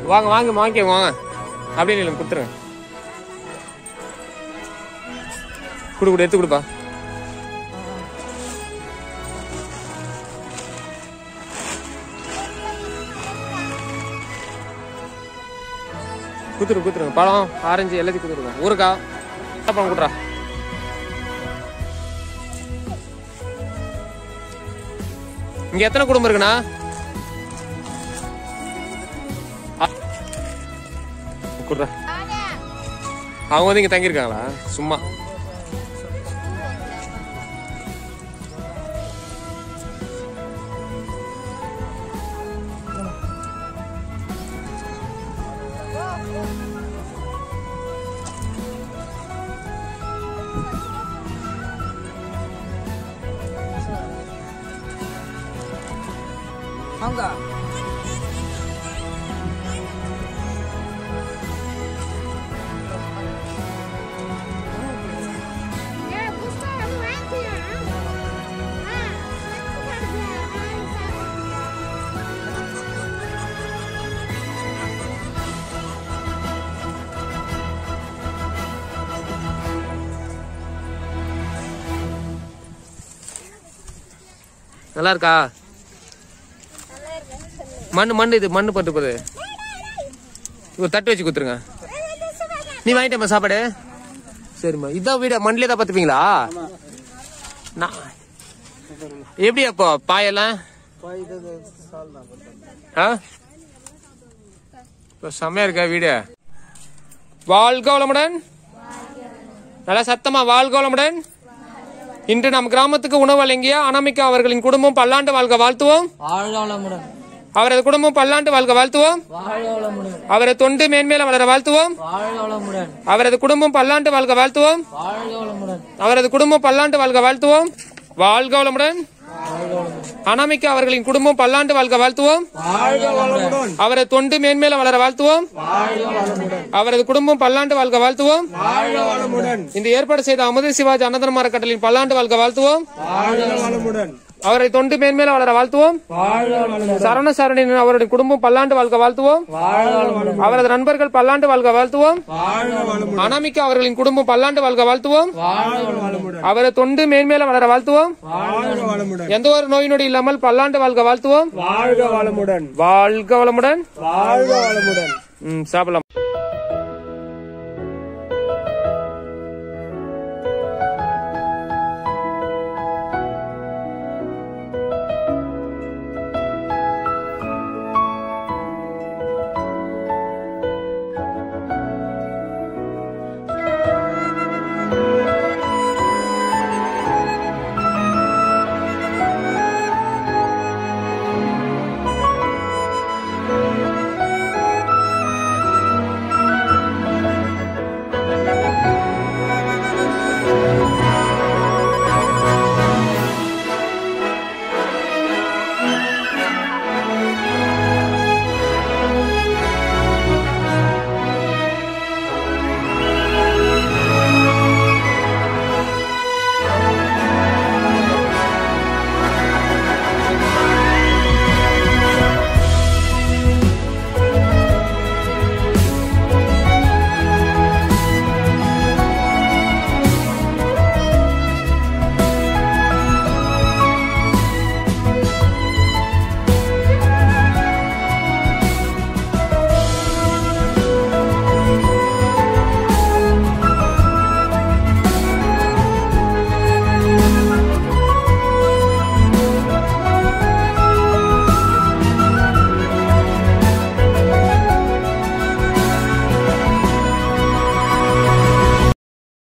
வாங்க வாங்க வாங்க வாங்க அப்படியே நீங்க கொடுத்துருங்க குடு குடு எடுத்து கொடுப்பா குத்துரு குத்துருங்க பழம் ஆரஞ்சு எல்லாத்தையும் குத்துருங்க ஊருக்கா பழம் குடுறா இங்க எத்தனை குடும்பம் இருக்குண்ணா அ- குடுறா அவங்க வந்து இங்க தங்கியிருக்காங்களா சும்மா அவங்க Ya, busca lu aja. Ah, aku kerja. நல்லா இருக்கா மண்ணு மண்ணு இது மண்ணு பட்டு போகுது ஒரு தட்டு வச்சு குத்துருங்க நீ வாங்கிட்டேம்மா சாப்பாடு சரிம்மா இதான் வீடு மண்ணிலே தான் பார்த்துப்பீங்களா நான் எப்படி அப்போ பாயெல்லாம் ஆ இப்போ செம்மையா இருக்கா வீடு வாழ்க வளமுடன் நல்லா சத்தமா வாழ்க வளமுடன் இன்று நம் கிராமத்துக்கு உணவு வழங்கிய அனாமிகா அவர்களின் குடும்பம் பல்லாண்டு வாழ்க வாழ்த்துவோம் வாழ்க வளமுடன் அவரது குடும்பம் பல்லாண்டு வாழ்க வாழ்த்துவோம் வாழ்க வளமுடன் அவரது தொண்டு மேன்மேல வளர வாழ்த்துவோம் வாழ்க வளமுடன் அவரது குடும்பம் பல்லாண்டு வாழ்க வாழ்த்துவோம் வாழ்க வளமுடன் அவரது குடும்பம் பல்லாண்டு வாழ்க வாழ்த்துவோம் வாழ்க வளமுடன் வாழ்க வளமுடன் அனாமிகா அவர்களின் குடும்பம் பல்லாண்டு வாழ்க வாழ்த்துவோம் வாழ்க வளமுடன் அவரது தொண்டு மேன்மேல வளர வாழ்த்துவோம் வாழ்க வளமுடன் அவரது குடும்பம் பல்லாண்டு வாழ்க வாழ்த்துவோம் வாழ்க வளமுடன் இந்த ஏற்பாடு செய்த அமுத சிவாஜி அன்னதன் அறக்கட்டளையின் பல்லாண்டு வாழ்க வாழ்த்துவோம் வாழ்க வளமுடன் அவரை தொண்டு மேன்மேல வளர வாழ்த்துவோம் வாழ்க வளமுடன் சரண சரணின் அவருடைய குடும்பம் பல்லாண்டு வாழ்க வாழ்த்துவோம் வாழ்க வளமுடன் அவரது நண்பர்கள் பல்லாண்டு வாழ்க வாழ்த்துவோம் வாழ்க வளமுடன் அனாமிகா அவர்களின் குடும்பம் பல்லாண்டு வாழ்க வாழ்த்துவோம் வாழ்க வளமுடன் அவரது தொண்டு மேன்மேல வளர வாழ்த்துவோம் வாழ்க வளமுடன் எந்த ஒரு நோய் நொடி இல்லாமல் பல்லாண்டு வாழ்க வாழ்த்துவோம் வாழ்க வளமுடன் வாழ்க வளமுடன் வாழ்க வளமுடன் ம் சாப்பிடலாம்